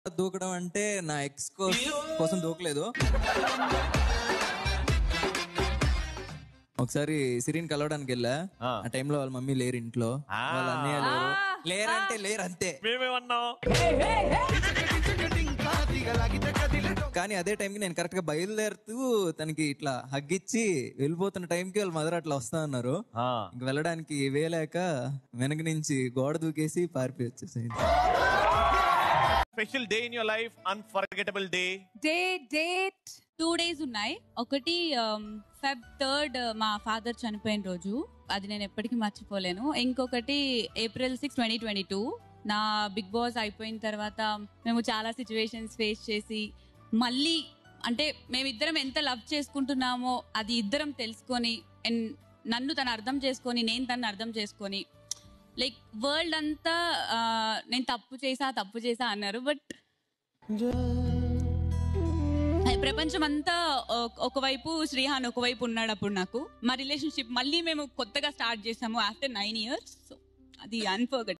దూకడం అంటే నా ఎక్స్ కోసం దూకలేదు ఒకసారి సిరిన్ కలవడానికి వెళ్ళా ఆ. ఆ టైంలో వాళ్ళ మమ్మీ లేరు ఇంట్లో ఆ. వాళ్ళ అన్నయ్య లేరు లేరంటే లేరు అంతే మేమేమన్నాం కానీ అదే టైంకి నేను కరెక్ట్ గా బయలుదేరుతూ తనకి ఇట్లా హగ్గిచ్చి వెళ్ళిపోతున్న టైంకి వాళ్ళ మదర్ అట్లా వస్తా అన్నారు ఆ. ఇంక వెళ్ళడానికి వేలేక వెనక నుంచి గోడ దూకేసి పారిపోయి వచ్చేసాయి special day in your life unforgettable day day date two days ఉన్నాయి ఒకటి ఫెబ్ థర్డ్ మా ఫాదర్ చనిపోయిన రోజు అది నేను ఎప్పటికీ మర్చిపోలేను ఇంకొకటి April six twenty twenty two నా బిగ్ బాస్ అయిపోయిన తర్వాత మేము చాలా సిచ్యువేషన్స్ ఫేస్ చేసి మళ్ళీ అంటే మేమిద్దరం ఎంత లవ్ చేసుకుంటున్నామో అది ఇద్దరం తెలుసుకొని and నన్ను తను అర్థం చేసుకొని నేను తను అర్థం చేసుకొని లైక్ వరల్డ్ అంతా ఆ, నేను తప్పు చేసా తప్పు చేసా అన్నారు బట్ ప్రపంచం అంతా ఒక- ఒకవైపు శ్రీహాన్ ఒకవైపు ఉన్నాడు అప్పుడు నాకు మా రిలేషన్షిప్ మళ్ళీ మేము కొత్తగా స్టార్ట్ చేసాము ఆఫ్టర్ నైన్ ఇయర్స్ సో అది అన్ఫర్గట్